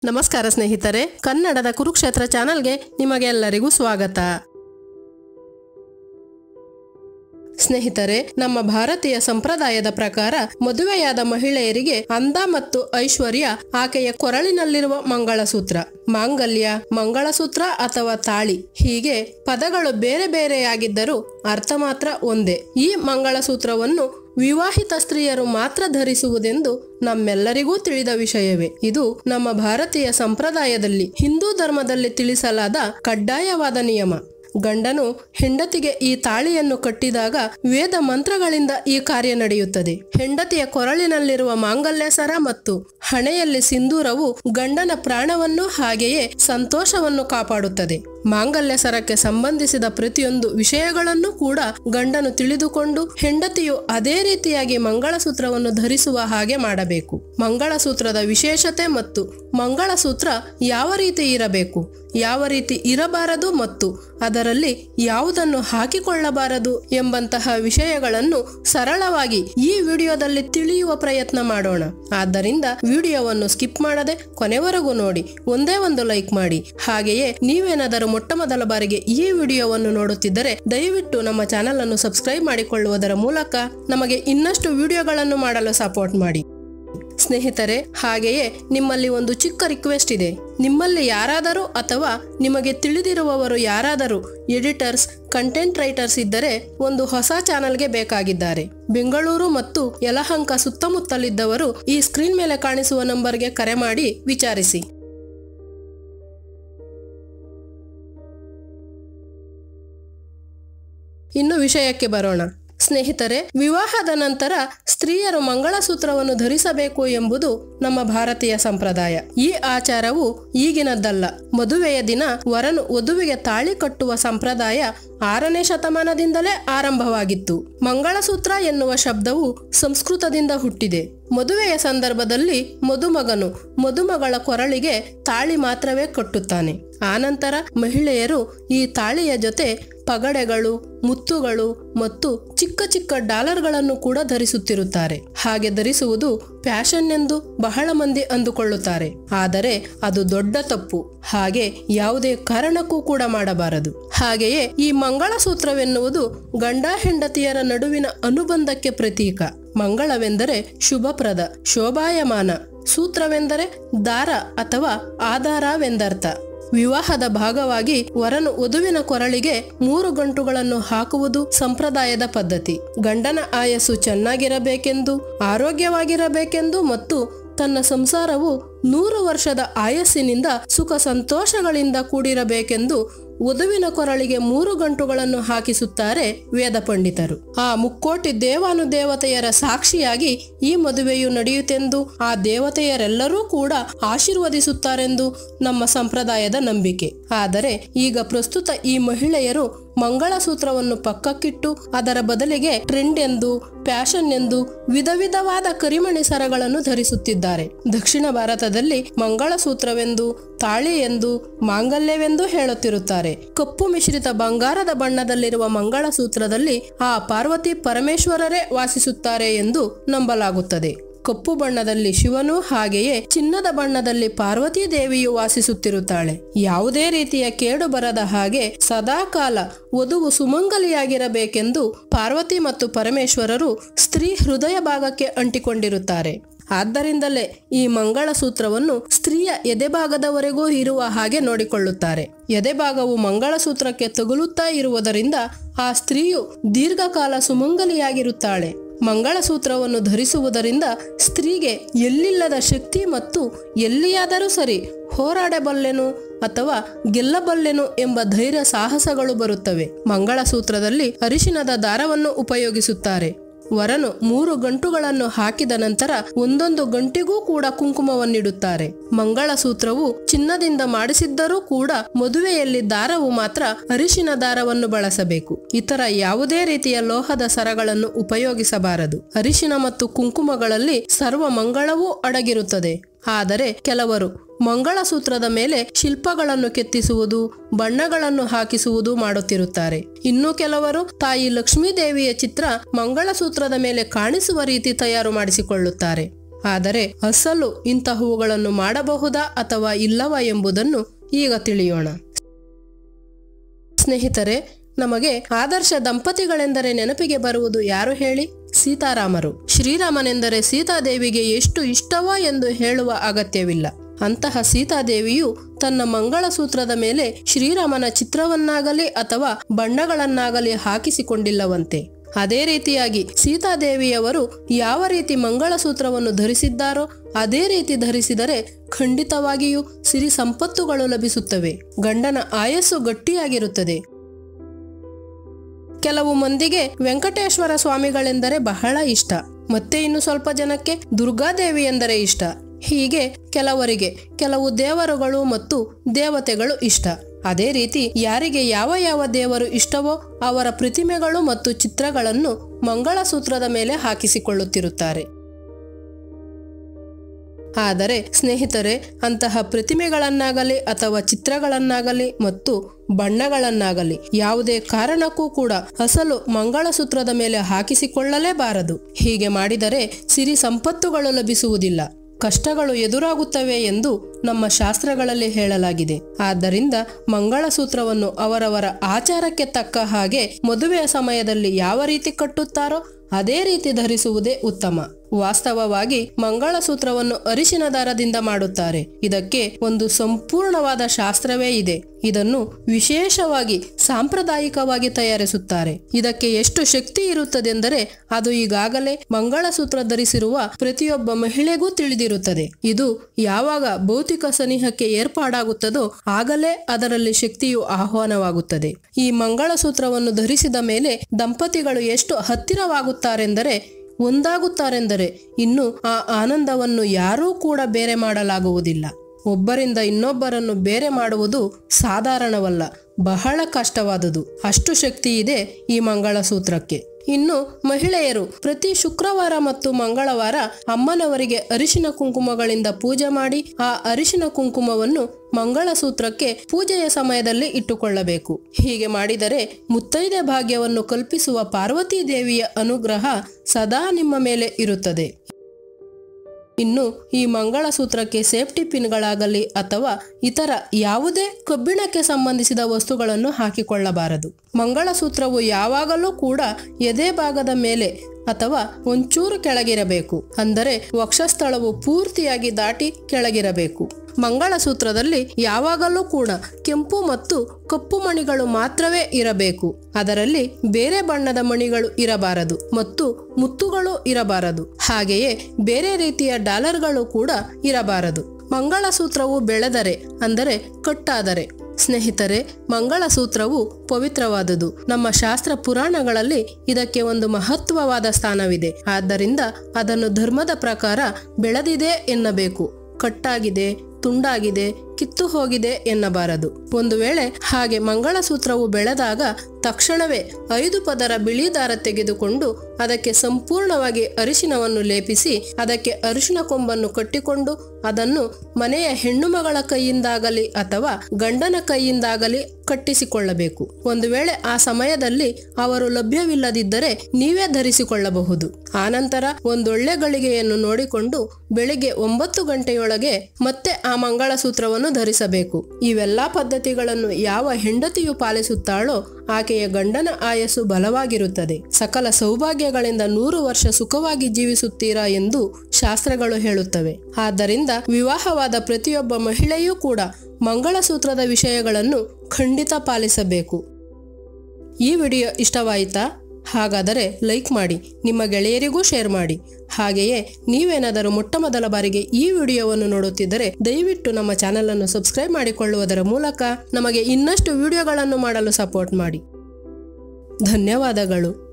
ನಮಸ್ಕಾರ ಸ್ನೇಹಿತರೆ ಕನ್ನಡದ ಕುರುಕ್ಷೇತ್ರ ಚಾನಲ್ಗೆ ನಿಮಗೆಲ್ಲರಿಗೂ ಸ್ವಾಗತ ಸ್ನೇಹಿತರೆ ನಮ್ಮ ಭಾರತೀಯ ಸಂಪ್ರದಾಯದ ಪ್ರಕಾರ ಮದುವೆಯಾದ ಮಹಿಳೆಯರಿಗೆ ಅಂದ ಮತ್ತು ಐಶ್ವರ್ಯ ಆಕೆಯ ಕೊರಳಿನಲ್ಲಿರುವ ಮಂಗಳಸೂತ್ರ ಮಾಂಗಲ್ಯ ಮಂಗಳಸೂತ್ರ ಅಥವಾ ತಾಳಿ ಹೀಗೆ ಪದಗಳು ಬೇರೆ ಬೇರೆಯಾಗಿದ್ದರೂ ಅರ್ಥ ಮಾತ್ರ ಒಂದೇ ಈ ಮಂಗಳಸೂತ್ರವನ್ನು ವಿವಾಹಿತ ಸ್ತ್ರೀಯರು ಮಾತ್ರ ಧರಿಸುವುದೆಂದು ನಮ್ಮೆಲ್ಲರಿಗೂ ತಿಳಿದ ವಿಷಯವೇ ಇದು ನಮ್ಮ ಭಾರತೀಯ ಸಂಪ್ರದಾಯದಲ್ಲಿ ಹಿಂದೂ ಧರ್ಮದಲ್ಲಿ ತಿಳಿಸಲಾದ ಕಡ್ಡಾಯವಾದ ನಿಯಮ ಗಂಡನು ಹೆಂಡತಿಗೆ ಈ ತಾಳಿಯನ್ನು ಕಟ್ಟಿದಾಗ ವೇದ ಮಂತ್ರಗಳಿಂದ ಈ ಕಾರ್ಯ ನಡೆಯುತ್ತದೆ ಹೆಂಡತಿಯ ಕೊರಳಿನಲ್ಲಿರುವ ಮಾಂಗಲ್ಯ ಸರ ಮತ್ತು ಹಣೆಯಲ್ಲಿ ಸಿಂಧೂರವು ಗಂಡನ ಪ್ರಾಣವನ್ನು ಹಾಗೆಯೇ ಸಂತೋಷವನ್ನು ಕಾಪಾಡುತ್ತದೆ ಮಾಂಗಲ್ಯ ಸರಕ್ಕೆ ಸಂಬಂಧಿಸಿದ ಪ್ರತಿಯೊಂದು ವಿಷಯಗಳನ್ನು ಕೂಡ ಗಂಡನು ತಿಳಿದುಕೊಂಡು ಹೆಂಡತಿಯು ಅದೇ ರೀತಿಯಾಗಿ ಮಂಗಳಸೂತ್ರವನ್ನು ಧರಿಸುವ ಹಾಗೆ ಮಾಡಬೇಕು ಮಂಗಳಸೂತ್ರದ ವಿಶೇಷತೆ ಮತ್ತು ಮಂಗಳಸೂತ್ರ ಯಾವ ರೀತಿ ಇರಬೇಕು ಯಾವ ರೀತಿ ಇರಬಾರದು ಮತ್ತು ಅದರಲ್ಲಿ ಯಾವುದನ್ನು ಹಾಕಿಕೊಳ್ಳಬಾರದು ಎಂಬಂತಹ ವಿಷಯಗಳನ್ನು ಸರಳವಾಗಿ ಈ ವಿಡಿಯೋದಲ್ಲಿ ತಿಳಿಯುವ ಪ್ರಯತ್ನ ಮಾಡೋಣ ಆದ್ದರಿಂದ ವಿಡಿಯೋವನ್ನು ಸ್ಕಿಪ್ ಮಾಡದೆ ಕೊನೆವರೆಗೂ ನೋಡಿ ಒಂದೇ ಒಂದು ಲೈಕ್ ಮಾಡಿ ಹಾಗೆಯೇ ನೀವೇನಾದರೂ ಮೊಟ್ಟ ಮೊದಲ ಬಾರಿಗೆ ಈ ವಿಡಿಯೋವನ್ನು ನೋಡುತ್ತಿದ್ದರೆ ದಯವಿಟ್ಟು ನಮ್ಮ ಚಾನೆಲ್ ಅನ್ನು ಸಬ್ಸ್ಕ್ರೈಬ್ ಮಾಡಿಕೊಳ್ಳುವುದರ ಮೂಲಕ ನಮಗೆ ಇನ್ನಷ್ಟು ವಿಡಿಯೋಗಳನ್ನು ಮಾಡಲು ಸಪೋರ್ಟ್ ಮಾಡಿ ಸ್ನೇಹಿತರೆ ಹಾಗೆಯೇ ನಿಮ್ಮಲ್ಲಿ ಒಂದು ಚಿಕ್ಕ ರಿಕ್ವೆಸ್ಟ್ ಇದೆ ನಿಮ್ಮಲ್ಲಿ ಯಾರಾದರೂ ಅಥವಾ ನಿಮಗೆ ತಿಳಿದಿರುವವರು ಯಾರಾದರೂ ಎಡಿಟರ್ಸ್ ಕಂಟೆಂಟ್ ರೈಟರ್ಸ್ ಇದ್ದರೆ ಒಂದು ಹೊಸ ಚಾನಲ್ಗೆ ಬೇಕಾಗಿದ್ದಾರೆ ಬೆಂಗಳೂರು ಮತ್ತು ಯಲಹಂಕ ಸುತ್ತಮುತ್ತಲಿದ್ದವರು ಈ ಸ್ಕ್ರೀನ್ ಮೇಲೆ ಕಾಣಿಸುವ ನಂಬರ್ಗೆ ಕರೆ ಮಾಡಿ ವಿಚಾರಿಸಿ ಇನ್ನು ವಿಷಯಕ್ಕೆ ಬರೋಣ ಸ್ನೇಹಿತರೆ ವಿವಾಹದ ನಂತರ ಸ್ತ್ರೀಯರು ಮಂಗಳಸೂತ್ರವನ್ನು ಧರಿಸಬೇಕು ಎಂಬುದು ನಮ್ಮ ಭಾರತೀಯ ಸಂಪ್ರದಾಯ ಈ ಆಚಾರವು ಈಗಿನದ್ದಲ್ಲ ಮದುವೆಯ ದಿನ ವರನು ವಧುವಿಗೆ ತಾಳಿ ಕಟ್ಟುವ ಸಂಪ್ರದಾಯ ಆರನೇ ಶತಮಾನದಿಂದಲೇ ಆರಂಭವಾಗಿತ್ತು ಮಂಗಳಸೂತ್ರ ಎನ್ನುವ ಶಬ್ದವು ಸಂಸ್ಕೃತದಿಂದ ಹುಟ್ಟಿದೆ ಮದುವೆಯ ಸಂದರ್ಭದಲ್ಲಿ ಮದುಮಗನು ಮದುಮಗಳ ಕೊರಳಿಗೆ ತಾಳಿ ಮಾತ್ರವೇ ಕಟ್ಟುತ್ತಾನೆ ಆನಂತರ ಮಹಿಳೆಯರು ಈ ತಾಳಿಯ ಜೊತೆ ಪಗಡೆಗಳು ಮುತ್ತುಗಳು ಮತ್ತು ಚಿಕ್ಕ ಚಿಕ್ಕ ಡಾಲರ್ಗಳನ್ನು ಕೂಡ ಧರಿಸುತ್ತಿರುತ್ತಾರೆ ಹಾಗೆ ಧರಿಸುವುದು ಫ್ಯಾಷನ್ ಎಂದು ಬಹಳ ಮಂದಿ ಅಂದುಕೊಳ್ಳುತ್ತಾರೆ ಆದರೆ ಅದು ದೊಡ್ಡ ತಪ್ಪು ಹಾಗೆ ಯಾವುದೇ ಕಾರಣಕ್ಕೂ ಕೂಡ ಮಾಡಬಾರದು ಹಾಗೆಯೇ ಈ ಮಂಗಳಸೂತ್ರವೆನ್ನುವುದು ಗಂಡ ಹೆಂಡತಿಯರ ನಡುವಿನ ಅನುಬಂಧಕ್ಕೆ ಪ್ರತೀಕ ಮಂಗಳವೆಂದರೆ ಶುಭಪ್ರದ ಶೋಭಾಯಮಾನ ಸೂತ್ರವೆಂದರೆ ದಾರ ಅಥವಾ ಆಧಾರವೆಂದರ್ಥ ವಿವಾಹದ ಭಾಗವಾಗಿ ವರನು ವಧುವಿನ ಕೊರಳಿಗೆ ಮೂರು ಗಂಟುಗಳನ್ನು ಹಾಕುವುದು ಸಂಪ್ರದಾಯದ ಪದ್ಧತಿ ಗಂಡನ ಆಯಸ್ಸು ಚೆನ್ನಾಗಿರಬೇಕೆಂದು ಆರೋಗ್ಯವಾಗಿರಬೇಕೆಂದು ಮತ್ತು ತನ್ನ ಸಂಸಾರವು ನೂರು ವರ್ಷದ ಆಯಸ್ಸಿನಿಂದ ಸುಖ ಸಂತೋಷಗಳಿಂದ ಕೂಡಿರಬೇಕೆಂದು ವಧುವಿನ ಕೊರಳಿಗೆ ಮೂರು ಗಂಟುಗಳನ್ನು ಹಾಕಿಸುತ್ತಾರೆ ವೇದ ಪಂಡಿತರು ಆ ಮುಕ್ಕೋಟಿ ದೇವಾನುದೇವತೆಯರ ಸಾಕ್ಷಿಯಾಗಿ ಈ ಮದುವೆಯು ನಡೆಯುತ್ತೆಂದು ಆ ದೇವತೆಯರೆಲ್ಲರೂ ಕೂಡ ಆಶೀರ್ವದಿಸುತ್ತಾರೆಂದು ನಮ್ಮ ಸಂಪ್ರದಾಯದ ನಂಬಿಕೆ ಆದರೆ ಈಗ ಪ್ರಸ್ತುತ ಈ ಮಹಿಳೆಯರು ಮಂಗಳಸೂತ್ರವನ್ನು ಪಕ್ಕಕ್ಕಿಟ್ಟು ಅದರ ಬದಲಿಗೆ ಟ್ರೆಂಡ್ ಎಂದು ಫ್ಯಾಷನ್ ಎಂದು ವಿಧ ವಿಧವಾದ ಕರಿಮಣಿ ಸರಗಳನ್ನು ಧರಿಸುತ್ತಿದ್ದಾರೆ ದಕ್ಷಿಣ ಭಾರತದಲ್ಲಿ ಮಂಗಳಸೂತ್ರವೆಂದು ತಾಳಿ ಎಂದು ಮಾಂಗಲ್ಯವೆಂದು ಹೇಳುತ್ತಿರುತ್ತಾರೆ ಕಪ್ಪು ಮಿಶ್ರಿತ ಬಂಗಾರದ ಬಣ್ಣದಲ್ಲಿರುವ ಮಂಗಳಸೂತ್ರದಲ್ಲಿ ಆ ಪಾರ್ವತಿ ಪರಮೇಶ್ವರರೇ ವಾಸಿಸುತ್ತಾರೆ ಎಂದು ನಂಬಲಾಗುತ್ತದೆ ಕಪ್ಪು ಬಣ್ಣದಲ್ಲಿ ಶಿವನು ಹಾಗೆಯೇ ಚಿನ್ನದ ಬಣ್ಣದಲ್ಲಿ ಪಾರ್ವತೀ ದೇವಿಯು ವಾಸಿಸುತ್ತಿರುತ್ತಾಳೆ ಯಾವುದೇ ರೀತಿಯ ಕೇಡು ಬರದ ಹಾಗೆ ಸದಾಕಾಲ ವಧುವು ಸುಮಂಗಲಿಯಾಗಿರಬೇಕೆಂದು ಪಾರ್ವತಿ ಮತ್ತು ಪರಮೇಶ್ವರರು ಸ್ತ್ರೀ ಹೃದಯ ಭಾಗಕ್ಕೆ ಅಂಟಿಕೊಂಡಿರುತ್ತಾರೆ ಆದ್ದರಿಂದಲೇ ಈ ಮಂಗಳಸೂತ್ರವನ್ನು ಸ್ತ್ರೀಯ ಎದೆಭಾಗದವರೆಗೂ ಇರುವ ಹಾಗೆ ನೋಡಿಕೊಳ್ಳುತ್ತಾರೆ ಎದೆಭಾಗವು ಮಂಗಳಸೂತ್ರಕ್ಕೆ ತಗುಲುತ್ತಾ ಇರುವುದರಿಂದ ಆ ಸ್ತ್ರೀಯು ದೀರ್ಘಕಾಲ ಸುಮಂಗಲಿಯಾಗಿರುತ್ತಾಳೆ ಮಂಗಳಸೂತ್ರವನ್ನು ಧರಿಸುವುದರಿಂದ ಸ್ತ್ರೀಗೆ ಎಲ್ಲಿಲ್ಲದ ಶಕ್ತಿ ಮತ್ತು ಎಲ್ಲಿಯಾದರೂ ಸರಿ ಹೋರಾಡಬಲ್ಲೆನು ಅಥವಾ ಗೆಲ್ಲಬಲ್ಲೆನು ಎಂಬ ಧೈರ್ಯ ಸಾಹಸಗಳು ಬರುತ್ತವೆ ಮಂಗಳಸೂತ್ರದಲ್ಲಿ ಅರಿಶಿನದ ದಾರವನ್ನು ಉಪಯೋಗಿಸುತ್ತಾರೆ ವರನು ಮೂರು ಗಂಟುಗಳನ್ನು ಹಾಕಿದ ನಂತರ ಒಂದೊಂದು ಗಂಟಿಗೂ ಕೂಡ ಕುಂಕುಮವನ್ನಿಡುತ್ತಾರೆ ಮಂಗಳಸೂತ್ರವು ಚಿನ್ನದಿಂದ ಮಾಡಿಸಿದ್ದರೂ ಕೂಡ ಮದುವೆಯಲ್ಲಿ ದಾರವು ಮಾತ್ರ ಅರಿಶಿನ ದಾರವನ್ನು ಬಳಸಬೇಕು ಇತರ ಯಾವುದೇ ರೀತಿಯ ಲೋಹದ ಸರಗಳನ್ನು ಉಪಯೋಗಿಸಬಾರದು ಅರಿಶಿನ ಮತ್ತು ಕುಂಕುಮಗಳಲ್ಲಿ ಸರ್ವ ಮಂಗಳವೂ ಅಡಗಿರುತ್ತದೆ ಆದರೆ ಕೆಲವರು ಮಂಗಳಸೂತ್ರದ ಮೇಲೆ ಶಿಲ್ಪಗಳನ್ನು ಕೆತ್ತಿಸುವುದು ಬಣ್ಣಗಳನ್ನು ಹಾಕಿಸುವುದು ಮಾಡುತ್ತಿರುತ್ತಾರೆ ಇನ್ನು ಕೆಲವರು ತಾಯಿ ಲಕ್ಷ್ಮೀ ದೇವಿಯ ಚಿತ್ರ ಮಂಗಳಸೂತ್ರದ ಮೇಲೆ ಕಾಣಿಸುವ ರೀತಿ ತಯಾರು ಮಾಡಿಸಿಕೊಳ್ಳುತ್ತಾರೆ ಆದರೆ ಅಸಲು ಇಂತಹವುಗಳನ್ನು ಮಾಡಬಹುದಾ ಅಥವಾ ಇಲ್ಲವಾ ಎಂಬುದನ್ನು ಈಗ ತಿಳಿಯೋಣ ಸ್ನೇಹಿತರೆ ನಮಗೆ ಆದರ್ಶ ದಂಪತಿಗಳೆಂದರೆ ನೆನಪಿಗೆ ಬರುವುದು ಯಾರು ಹೇಳಿ ಸೀತಾರಾಮರು ಶ್ರೀರಾಮನೆಂದರೆ ಸೀತಾದೇವಿಗೆ ಎಷ್ಟು ಇಷ್ಟವೋ ಎಂದು ಹೇಳುವ ಅಗತ್ಯವಿಲ್ಲ ಅಂತಹ ಸೀತಾದೇವಿಯು ತನ್ನ ಮಂಗಳಸೂತ್ರದ ಮೇಲೆ ಶ್ರೀರಾಮನ ಚಿತ್ರವನ್ನಾಗಲಿ ಅಥವಾ ಬಣ್ಣಗಳನ್ನಾಗಲಿ ಹಾಕಿಸಿಕೊಂಡಿಲ್ಲವಂತೆ ಅದೇ ರೀತಿಯಾಗಿ ಸೀತಾದೇವಿಯವರು ಯಾವ ರೀತಿ ಮಂಗಳಸೂತ್ರವನ್ನು ಧರಿಸಿದ್ದಾರೋ ಅದೇ ರೀತಿ ಧರಿಸಿದರೆ ಖಂಡಿತವಾಗಿಯೂ ಸಿರಿ ಸಂಪತ್ತುಗಳು ಲಭಿಸುತ್ತವೆ ಗಂಡನ ಆಯಸ್ಸು ಗಟ್ಟಿಯಾಗಿರುತ್ತದೆ ಕೆಲವು ಮಂದಿಗೆ ವೆಂಕಟೇಶ್ವರ ಸ್ವಾಮಿಗಳೆಂದರೆ ಬಹಳ ಇಷ್ಟ ಮತ್ತೆ ಇನ್ನು ಸ್ವಲ್ಪ ಜನಕ್ಕೆ ದುರ್ಗಾದೇವಿ ಎಂದರೆ ಇಷ್ಟ ಹೀಗೆ ಕೆಲವರಿಗೆ ಕೆಲವು ದೇವರುಗಳು ಮತ್ತು ದೇವತೆಗಳು ಇಷ್ಟ ಅದೇ ರೀತಿ ಯಾರಿಗೆ ಯಾವ ಯಾವ ದೇವರು ಇಷ್ಟವೋ ಅವರ ಪ್ರತಿಮೆಗಳು ಮತ್ತು ಚಿತ್ರಗಳನ್ನು ಮಂಗಳಸೂತ್ರದ ಮೇಲೆ ಹಾಕಿಸಿಕೊಳ್ಳುತ್ತಿರುತ್ತಾರೆ ಆದರೆ ಸ್ನೇಹಿತರೆ ಅಂತಹ ಪ್ರತಿಮೆಗಳನ್ನಾಗಲಿ ಅಥವಾ ಚಿತ್ರಗಳನ್ನಾಗಲಿ ಮತ್ತು ಬಣ್ಣಗಳನ್ನಾಗಲಿ ಯಾವುದೇ ಕಾರಣಕ್ಕೂ ಕೂಡ ಅಸಲು ಮಂಗಳಸೂತ್ರದ ಮೇಲೆ ಹಾಕಿಸಿಕೊಳ್ಳಲೇಬಾರದು ಹೀಗೆ ಮಾಡಿದರೆ ಸಿರಿ ಸಂಪತ್ತುಗಳು ಲಭಿಸುವುದಿಲ್ಲ ಕಷ್ಟಗಳು ಎದುರಾಗುತ್ತವೆ ಎಂದು ನಮ್ಮ ಶಾಸ್ತ್ರಗಳಲ್ಲಿ ಹೇಳಲಾಗಿದೆ ಆದ್ದರಿಂದ ಮಂಗಳಸೂತ್ರವನ್ನು ಅವರವರ ಆಚಾರಕ್ಕೆ ತಕ್ಕ ಹಾಗೆ ಮದುವೆಯ ಸಮಯದಲ್ಲಿ ಯಾವ ರೀತಿ ಕಟ್ಟುತ್ತಾರೋ ಅದೇ ರೀತಿ ಧರಿಸುವುದೇ ಉತ್ತಮ ವಾಸ್ತವವಾಗಿ ಮಂಗಳಸೂತ್ರವನ್ನು ಅರಿಶಿನ ದಾರದಿಂದ ಮಾಡುತ್ತಾರೆ ಇದಕ್ಕೆ ಒಂದು ಸಂಪೂರ್ಣವಾದ ಶಾಸ್ತ್ರವೇ ಇದೆ ಇದನ್ನು ವಿಶೇಷವಾಗಿ ಸಾಂಪ್ರದಾಯಿಕವಾಗಿ ತಯಾರಿಸುತ್ತಾರೆ ಇದಕ್ಕೆ ಎಷ್ಟು ಶಕ್ತಿ ಇರುತ್ತದೆಂದರೆ ಅದು ಈಗಾಗಲೇ ಮಂಗಳಸೂತ್ರ ಧರಿಸಿರುವ ಪ್ರತಿಯೊಬ್ಬ ಮಹಿಳೆಗೂ ತಿಳಿದಿರುತ್ತದೆ ಇದು ಯಾವಾಗ ಭೌತಿಕ ಸನಿಹಕ್ಕೆ ಏರ್ಪಾಡಾಗುತ್ತದೋ ಆಗಲೇ ಅದರಲ್ಲಿ ಶಕ್ತಿಯು ಆಹ್ವಾನವಾಗುತ್ತದೆ ಈ ಮಂಗಳಸೂತ್ರವನ್ನು ಧರಿಸಿದ ಮೇಲೆ ದಂಪತಿಗಳು ಎಷ್ಟು ಹತ್ತಿರವಾಗುತ್ತಾರೆಂದರೆ ಒಂದಾಗುತ್ತಾರೆಂದರೆ ಇನ್ನು ಆ ಆನಂದವನ್ನು ಯಾರೂ ಕೂಡ ಬೇರೆ ಮಾಡಲಾಗುವುದಿಲ್ಲ ಒಬ್ಬರಿಂದ ಇನ್ನೊಬ್ಬರನ್ನು ಬೇರೆ ಮಾಡುವುದು ಸಾಧಾರಣವಲ್ಲ ಬಹಳ ಕಷ್ಟವಾದುದು ಅಷ್ಟು ಶಕ್ತಿ ಇದೆ ಈ ಮಂಗಳಸೂತ್ರಕ್ಕೆ ಇನ್ನು ಮಹಿಳೆಯರು ಪ್ರತಿ ಶುಕ್ರವಾರ ಮತ್ತು ಮಂಗಳವಾರ ಅಮ್ಮನವರಿಗೆ ಅರಿಶಿನ ಕುಂಕುಮಗಳಿಂದ ಪೂಜೆ ಮಾಡಿ ಆ ಅರಿಶಿನ ಕುಂಕುಮವನ್ನು ಮಂಗಳಸೂತ್ರಕ್ಕೆ ಪೂಜೆಯ ಸಮಯದಲ್ಲಿ ಇಟ್ಟುಕೊಳ್ಳಬೇಕು ಹೀಗೆ ಮಾಡಿದರೆ ಮುತ್ತೈದೆ ಭಾಗ್ಯವನ್ನು ಕಲ್ಪಿಸುವ ಪಾರ್ವತೀ ದೇವಿಯ ಅನುಗ್ರಹ ಸದಾ ನಿಮ್ಮ ಮೇಲೆ ಇರುತ್ತದೆ ಇನ್ನು ಈ ಮಂಗಳಸೂತ್ರಕ್ಕೆ ಸೇಫ್ಟಿ ಪಿನ್ಗಳಾಗಲಿ ಅಥವಾ ಇತರ ಯಾವುದೇ ಕಬ್ಬಿಣಕ್ಕೆ ಸಂಬಂಧಿಸಿದ ವಸ್ತುಗಳನ್ನು ಹಾಕಿಕೊಳ್ಳಬಾರದು ಮಂಗಳಸೂತ್ರವು ಯಾವಾಗಲೂ ಕೂಡ ಎದೆ ಭಾಗದ ಮೇಲೆ ಅಥವಾ ಒಂಚೂರು ಕೆಳಗಿರಬೇಕು ಅಂದರೆ ವಕ್ಷಸ್ಥಳವು ಪೂರ್ತಿಯಾಗಿ ದಾಟಿ ಕೆಳಗಿರಬೇಕು ಮಂಗಳಸೂತ್ರದಲ್ಲಿ ಯಾವಾಗಲೂ ಕೂಡ ಕೆಂಪು ಮತ್ತು ಕಪ್ಪು ಮಣಿಗಳು ಮಾತ್ರವೇ ಇರಬೇಕು ಅದರಲ್ಲಿ ಬೇರೆ ಬಣ್ಣದ ಮಣಿಗಳು ಇರಬಾರದು ಮತ್ತು ಮುತ್ತುಗಳು ಇರಬಾರದು ಹಾಗೆಯೇ ಬೇರೆ ರೀತಿಯ ಡಾಲರ್ಗಳು ಕೂಡ ಇರಬಾರದು ಮಂಗಳಸೂತ್ರವು ಬೆಳೆದರೆ ಅಂದರೆ ಕಟ್ಟಾದರೆ ಸ್ನೇಹಿತರೆ ಮಂಗಳಸೂತ್ರವು ಪವಿತ್ರವಾದುದು ನಮ್ಮ ಶಾಸ್ತ್ರ ಪುರಾಣಗಳಲ್ಲಿ ಇದಕ್ಕೆ ಒಂದು ಮಹತ್ವವಾದ ಸ್ಥಾನವಿದೆ ಆದ್ದರಿಂದ ಅದನ್ನು ಧರ್ಮದ ಪ್ರಕಾರ ಬೆಳೆದಿದೆ ಎನ್ನಬೇಕು ಕಟ್ಟಾಗಿದೆ ತುಂಡಾಗಿದೆ ಕಿತ್ತು ಹೋಗಿದೆ ಎನ್ನಬಾರದು ಒಂದು ವೇಳೆ ಹಾಗೆ ಮಂಗಳಸೂತ್ರವು ಬೆಳೆದಾಗ ತಕ್ಷಣವೇ ಐದು ಪದರ ಬಿಳಿ ದಾರ ತೆಗೆದುಕೊಂಡು ಅದಕ್ಕೆ ಸಂಪೂರ್ಣವಾಗಿ ಅರಿಶಿನವನ್ನು ಲೇಪಿಸಿ ಅದಕ್ಕೆ ಅರಿಶಿನ ಕೊಂಬನ್ನು ಕಟ್ಟಿಕೊಂಡು ಅದನ್ನು ಮನೆಯ ಹೆಣ್ಣು ಮಗಳ ಕೈಯಿಂದಾಗಲಿ ಅಥವಾ ಗಂಡನ ಕೈಯಿಂದಾಗಲಿ ಕಟ್ಟಿಸಿಕೊಳ್ಳಬೇಕು ಒಂದು ವೇಳೆ ಆ ಸಮಯದಲ್ಲಿ ಅವರು ಲಭ್ಯವಿಲ್ಲದಿದ್ದರೆ ನೀವೇ ಧರಿಸಿಕೊಳ್ಳಬಹುದು ಆನಂತರ ಒಂದೊಳ್ಳೆ ಗಳಿಗೆಯನ್ನು ನೋಡಿಕೊಂಡು ಬೆಳಿಗ್ಗೆ ಒಂಬತ್ತು ಗಂಟೆಯೊಳಗೆ ಮತ್ತೆ ಆ ಮಂಗಳಸೂತ್ರವನ್ನು ಧರಿಸಬೇಕು ಇವೆಲ್ಲಾ ಪದ್ಧತಿಗಳನ್ನು ಯಾವ ಹೆಂಡತಿಯು ಪಾಲಿಸುತ್ತಾಳೋ ಆಕೆಯ ಗಂಡನ ಆಯಸ್ಸು ಬಲವಾಗಿರುತ್ತದೆ ಸಕಲ ಸೌಭಾಗ್ಯಗಳಿಂದ ನೂರು ವರ್ಷ ಸುಖವಾಗಿ ಜೀವಿಸುತ್ತೀರಾ ಎಂದು ಶಾಸ್ತ್ರಗಳು ಹೇಳುತ್ತವೆ ಆದ್ದರಿಂದ ವಿವಾಹವಾದ ಪ್ರತಿಯೊಬ್ಬ ಮಹಿಳೆಯೂ ಕೂಡ ಮಂಗಳಸೂತ್ರದ ವಿಷಯಗಳನ್ನು ಖಂಡಿತ ಪಾಲಿಸಬೇಕು ಈ ವಿಡಿಯೋ ಇಷ್ಟವಾಯಿತಾ ಹಾಗಾದರೆ ಲೈಕ್ ಮಾಡಿ ನಿಮ್ಮ ಗೆಳೆಯರಿಗೂ ಶೇರ್ ಮಾಡಿ ಹಾಗೆಯೇ ನೀವೇನಾದರೂ ಮೊಟ್ಟ ಮೊದಲ ಬಾರಿಗೆ ಈ ವಿಡಿಯೋವನ್ನು ನೋಡುತ್ತಿದ್ದರೆ ದಯವಿಟ್ಟು ನಮ್ಮ ಚಾನಲನ್ನು ಸಬ್ಸ್ಕ್ರೈಬ್ ಮಾಡಿಕೊಳ್ಳುವುದರ ಮೂಲಕ ನಮಗೆ ಇನ್ನಷ್ಟು ವಿಡಿಯೋಗಳನ್ನು ಮಾಡಲು ಸಪೋರ್ಟ್ ಮಾಡಿ ಧನ್ಯವಾದಗಳು